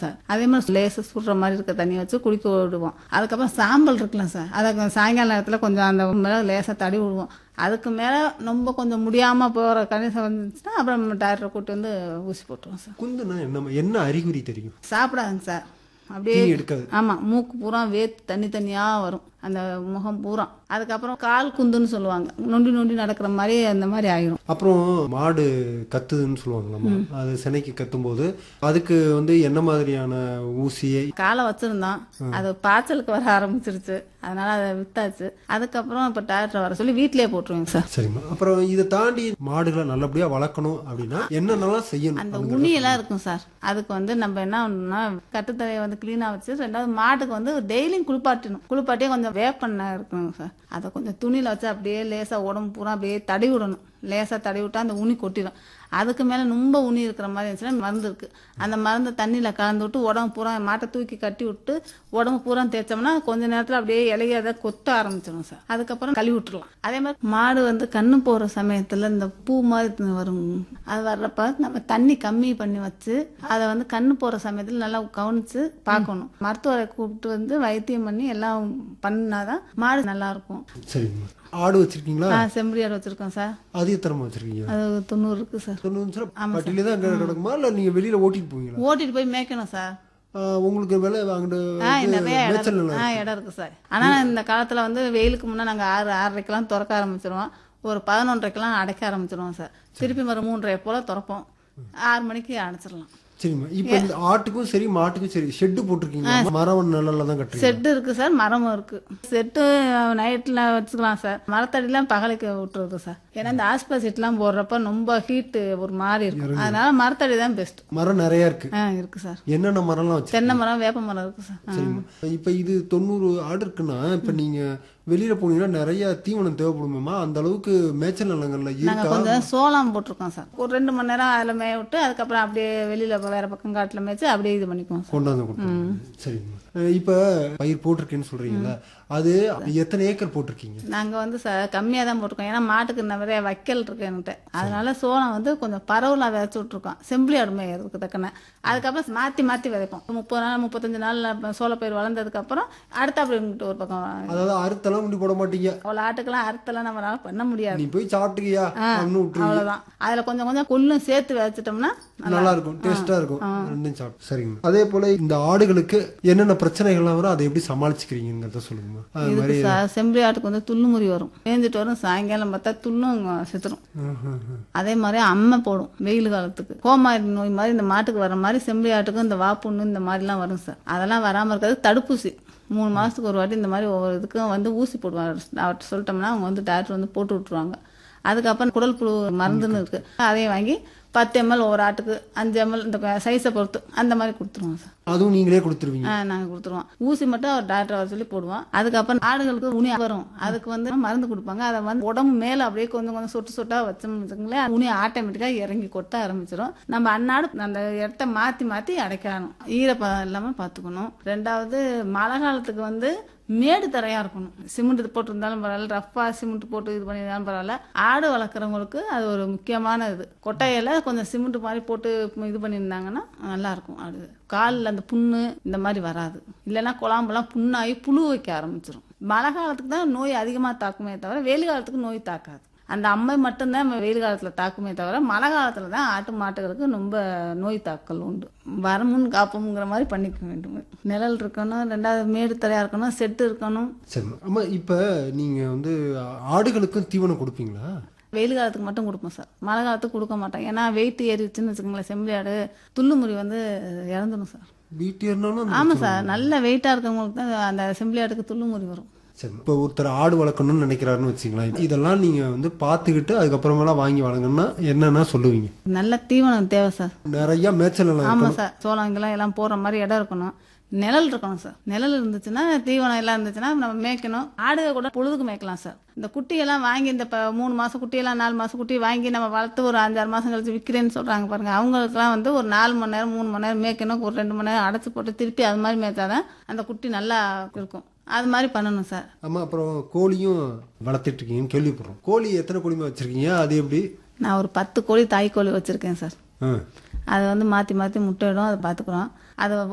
Sir அதே மாதிரி லேசு சுடுற மாதிரி இருக்க தண்ணி வச்சு குடிக்க விடுவோம் அதுக்கப்புறம் சாம்பல் இருக்குல்ல சார் அதை சாயங்கால நேரத்தில் கொஞ்சம் அந்த மேலே லேசாக தடி விடுவோம் அதுக்கு மேலே ரொம்ப கொஞ்சம் முடியாமல் போகிற கணிசம் வந்துச்சுன்னா அப்புறம் டாக்டரை கூட்டி வந்து ஊசி போட்டுருவோம் சார் குந்துனா என்ன என்ன அறிகுறி தெரியும் சாப்பிடாதுங்க சார் அப்படியே தீனி எடுக்காது ஆமா மூக்கு பூரா வேத்து தண்ணி தண்ணியா வரும் அந்த முகம் பூரா அதுக்கப்புறம் கால் குந்துன்னு சொல்லுவாங்க நொண்டி நொண்டி நடக்கிற மாதிரி அந்த மாதிரி ஆயிரும் அப்புறம் மாடு கத்துதுன்னு சொல்லுவாங்களாமா அது சினைக்கு கத்தும்போது அதுக்கு வந்து என்ன மாதிரியான ஊசியை காலை வச்சிருந்தோம் அது பாய்ச்சலுக்கு வர ஆரம்பிச்சிருச்சு அதனால அதை வித்தாச்சு அதுக்கப்புறம் இப்ப டாக்டர் வர சொல்லி வீட்டிலேயே போட்டுருவேங்க சார் சரிம்மா அப்புறம் இதை தாண்டி மாடுகளை நல்லபடியா வளர்க்கணும் அப்படின்னா என்னென்னலாம் செய்யணும் அந்த உணியெல்லாம் இருக்கும் சார் அதுக்கு வந்து நம்ம என்ன பண்ணணும்னா கட்டுத்தரையை வந்து க்ளீனாக வச்சு ரெண்டாவது மாட்டுக்கு வந்து டெய்லியும் குளிப்பாட்டணும் குளிப்பாட்டியே கொஞ்சம் வேப்பெண்ணெய் இருக்கணும் சார் அதை கொஞ்சம் துணியில் வச்சு அப்படியே லேசாக உடம்பு பூரா அப்படியே தடவி விடணும் லேசாக தடவி விட்டா அந்த உனி கொட்டிடும் அதுக்கு மேலே ரொம்ப உனி இருக்கிற மாதிரி இருந்துச்சுன்னா மருந்து இருக்கு அந்த மருந்து தண்ணியில் கலந்து விட்டு உடம்பு பூரா மாட்டை தூக்கி கட்டி விட்டு உடம்பு பூரா தேய்ச்சோம்னா கொஞ்ச நேரத்தில் அப்படியே இலைய அதை கொத்த ஆரம்பிச்சிடும் சார் அதுக்கப்புறம் கழுவி விட்டுறலாம் அதே மாதிரி மாடு வந்து கண்ணு போகிற சமயத்தில் இந்த பூ மாதிரி வரும் அது வர்றப்ப நம்ம தண்ணி கம்மி பண்ணி வச்சு அதை வந்து கண்ணு போகிற சமயத்தில் நல்லா கவனிச்சு பார்க்கணும் மருத்துவரை கூப்பிட்டு வந்து வைத்தியம் பண்ணி எல்லாம் பண்ணாதான் மாடு நல்லா இருக்கும் சரிம்மா ஆடு வச்சிருக்கீங்களா ஆ செம்பரியாடு வச்சிருக்கோம் சார் அது எத்தனை வச்சிருக்கீங்க அது தொண்ணூறு இருக்கு சார் தொண்ணூறு நிமிஷம் பட்டியலே தான் அங்க கிடக்குமா இல்ல நீங்க வெளியில ஓட்டிட்டு போவீங்களா ஓட்டிட்டு போய் மேய்க்கணும் சார் ஆஹ் உங்களுக்கு விலை வாங்கிட்டு ஆ நிறைய இடம் மேய்ச்சல் இருக்கு. ஆ இடம் இருக்கு சார் ஆனா இந்த காலத்துல வந்து வெயிலுக்கு முன்னே நாங்க ஆறு ஆறரைக்கெல்லாம் திறக்க ஆரம்பிச்சிருவோம் ஒரு பதினொன்றரைக்கெல்லாம் அடைக்க ஆரம்பிச்சிருவோம் சார் திருப்பி ஒரு மூன்றரை போல திறப்போம் ஆறு மணிக்கு அடைச்சிடலாம் சரிம்மா இப்ப இந்த ஆட்டுக்கும் சரி மாட்டுக்கும் சரி ஷெட்டு போட்டிருக்கீங்களா மரம் நிழல்ல தான் கட்டுறீங்க செட்டு இருக்கு சார் மரமும் இருக்கு செட்டு நைட்ல வச்சுக்கலாம் சார் மரத்தடிலாம் பகலுக்கு விட்டுறது சார் ஏன்னா இந்த ஆஸ்பா செட்லாம் போடுறப்ப ரொம்ப ஹீட்டு ஒரு மாதிரி இருக்கும் அதனால மரத்தடி தான் பெஸ்ட் மரம் நிறைய இருக்கு ஆ இருக்கு சார் என்னென்ன மரம்லாம் வச்சு தென்னை மரம் வேப்ப மரம் இருக்கு சார் ஆ. சரிம்மா இப்ப இது தொண்ணூறு ஆடு இருக்குன்னா இப்ப நீங்க வெளியில போனீங்கன்னா நிறைய தீவனம் தேவைப்படுமாமா அந்த அளவுக்கு மேய்ச்சல் நிலங்கள்ல நாங்க இருக்கா கொஞ்சம் சோளம் போட்டிருக்கோம் சார் ஒரு ரெண்டு மணி நேரம் அதுல மேய விட்டு அதுக்கப்புறம் அப்படியே வெளியில வேற பக்கம் காட்டுல மேய்ச்சி அப்படியே இது பண்ணிக்குவோம் சார் கொண்டாந்து கொடுத்துருங்க சரிம்மா அஹ் இப்ப பயிர் போட்டிருக்கேன்னு சொல்றீங்களா அது எத்தனை ஏக்கர் போட்டிருக்கீங்க நாங்க வந்து சார் கம்மியா தான் போட்டிருக்கோம் ஏன்னா மாட்டுக்கு நிறைய வைக்கல் இருக்கு என்கிட்ட அதனால சோளம் வந்து கொஞ்சம் பரவலா விதைச்சு விட்டுருக்கோம் செம்பிளி ஆடு மேயறதுக்கு தக்கன அதுக்கப்புறம் மாத்தி மாத்தி விதைப்போம் முப்பது நாள் முப்பத்தஞ்சு நாள் சோளப்பயிர் வளர்ந்ததுக்கு அப்புறம் அடுத்த அப்படி இங்கிட்டு ஒரு பக்கம் அதாவது அறுத்தெல்லாம் முடி போட மாட்டீங்க அவ்வளோ ஆட்டுக்கெல்லாம் அறுத்தெல்லாம் நம்மளால பண்ண முடியாது நீ போய் சாப்பிட்டுக்கியா அப்படின்னு விட்டுருவீங்க அவ்வளவுதான் அதுல கொஞ்சம் கொஞ்சம் கொள்ளும் சேர்த்து விதைச்சிட்டோம்னா நல்லா இருக்கும் டேஸ்டா இருக்கும் ரெண்டும் சாப்பிட்டு சரிங்க அதே போல இந்த ஆடுகளுக்கு என்னென்ன பிரச்சனைகள்லாம் வரும் அதை எப்படி சமாளிச்சுக்கிறீங்கிறத சொல்லுங்கம்மா அது இதுக்கு சார் செம்பரி ஆட்டுக்கு வந்து துள்ளுமுறி வரும் மேய்ஞ்சிட்டு வரும் சாயங்காலம் பார்த்தா துள்ளும் செத்துரும் ம், ம், ம். அதே மாதிரி அம்மை போடும் வெயில் காலத்துக்கு கோமாரி நோய் மாதிரி இந்த மாட்டுக்கு வர மாதிரி செம்பரி ஆட்டுக்கும் இந்த வாப்புண்ணு இந்த மாதிரிலாம் வரும் சார் அதெல்லாம் வராமல் இருக்கிறது தடுப்பூசி மூணு மாதத்துக்கு ஒரு வாட்டி இந்த மாதிரி ஒவ்வொரு இதுக்கும் வந்து ஊசி போடுவாங்க அவர்கிட்ட சொல்லிட்டோம்னா அவங்க வந்து டாக்டர் வந்து போட்டு விட்ருவாங்க அதுக்கப்புறம் குடல் புழு மருந்துன்னு இருக்கு அதையும் வாங்கி பத்து எம்எல் ஒவ்வொரு ஆட்டுக்கு அஞ்சு எம்எல் இந்த சைஸை பொறுத்து அந்த மாதிரி கொடுத்துருவோம் சார் அதுவும் நீங்களே கொடுத்துருவீங்க ஆ நாங்கள் கொடுத்துருவோம் ஊசி மட்டும் அவர் டாக்டர் வர சொல்லி போடுவோம் அதுக்கப்புறம் ஆடுகளுக்கு உனி வரும் அதுக்கு வந்து மருந்து கொடுப்பாங்க அதை வந்து உடம்பு மேலே அப்படியே கொஞ்சம் கொஞ்சம் சொட்டு சொட்டா வச்சோம்னு வச்சுக்கோங்களேன் உனி ஆட்டோமேட்டிக்காக இறங்கி கொட்ட ஆரம்பிச்சிடும் நம்ம அன்னாடு அந்த இடத்த மாற்றி மாற்றி அடைக்கணும் ஈரப்பதம் இல்லாமல் பார்த்துக்கணும் ரெண்டாவது மழை காலத்துக்கு வந்து மேடு தரையா இருக்கணும் சிமெண்ட் போட்டிருந்தாலும் பரவாயில்ல ரஃபா சிமெண்ட் போட்டு இது பண்ணியிருந்தாலும் பரவாயில்ல ஆடு வளர்க்குறவங்களுக்கு அது ஒரு முக்கியமான இது கொட்டையில கொஞ்சம் சிமெண்ட் மாதிரி போட்டு இது பண்ணியிருந்தாங்கன்னா நல்லா இருக்கும் ஆடு காலில் அந்த புண்ணு இந்த மாதிரி வராது இல்லைன்னா குழம்புலாம் புண்ணாகி புழு வைக்க ஆரம்பிச்சிடும் மழை காலத்துக்கு தான் நோய் அதிகமாக தாக்குமே தவிர வெயில் காலத்துக்கு நோய் தாக்காது அந்த அம்மை மட்டும்தான் வெயில் காலத்தில் தாக்குமே தவிர மழை காலத்தில் தான் ஆட்டு மாட்டுகளுக்கு ரொம்ப நோய் தாக்கல் உண்டு வரமுன் காப்போம்ங்கிற மாதிரி பண்ணிக்க வேண்டும் நிழல் இருக்கணும் ரெண்டாவது மேடு தரையா இருக்கணும் செட்டு இருக்கணும் சரிம்மா ஆமா இப்ப நீங்க வந்து ஆடுகளுக்கும் தீவனம் கொடுப்பீங்களா வெயில் காலத்துக்கு மட்டும் கொடுப்போம் சார் மழை காலத்துக்கு கொடுக்க மாட்டோம் ஏன்னா வெயிட் ஏறிடுச்சுன்னு வச்சுக்கோங்களேன் செம்பரி ஆடு துள்ளுமுறி வந்து இறந்துடும் சார் வீட்டு ஏறினாலும் ஆமாம் சார் நல்ல வெயிட்டாக இருக்கவங்களுக்கு தான் அந்த செம்பரி ஆட்டுக்கு துள்ளுமுறி வரும் சரி இப்போ ஒருத்தர் ஆடு வளர்க்கணும்னு நினைக்கிறாருன்னு வச்சுங்களேன் இதெல்லாம் நீங்க வந்து பார்த்துக்கிட்டு அதுக்கப்புறமேலாம் வாங்கி வளங்கன்னா என்னன்னா சொல்லுவீங்க நல்ல தீவனம் தேவை சார் நிறைய மேய்ச்சல் நிலம் ஆமாம் இருக்கணும். சார் சோளம் இங்கெல்லாம் எல்லாம் போகிற மாதிரி இடம் இருக்கணும் நிழல் இருக்கணும் சார் நிழல் இருந்துச்சுன்னா தீவனம் எல்லாம் இருந்துச்சுன்னா நம்ம மேய்க்கணும் ஆடுக கூட பொழுதுக்கு மேய்க்கலாம் சார் இந்த குட்டியெல்லாம் வாங்கி இந்த இப்போ மூணு மாதம் குட்டியெல்லாம் நாலு மாதம் குட்டி வாங்கி நம்ம வளர்த்து ஒரு அஞ்சாறு மாதம் கழிச்சு விற்கிறேன்னு சொல்கிறாங்க பாருங்க அவங்களுக்குலாம் வந்து ஒரு நாலு மணி நேரம் மூணு மணி நேரம் மேய்க்கணும் ஒரு ரெண்டு மணி நேரம் அடைச்சி போட்டு திருப்பி அது மாதிரி மேய்ச்சாதான் அந்த குட்டி நல்லா இருக்கும் அது மாதிரி பண்ணணும் சார் ஆமா அப்புறம் கோழியும் வளர்த்துட்டு இருக்கீங்கன்னு கேள்விப்படுறோம் கோழி எத்தனை கோழிமே வச்சிருக்கீங்க அது எப்படி நான் ஒரு பத்து கோழி தாய் கோழி வச்சுருக்கேன் சார் ஆ. அதை வந்து மாற்றி மாற்றி முட்டையிடும் அதை பார்த்துக்குறோம் அதை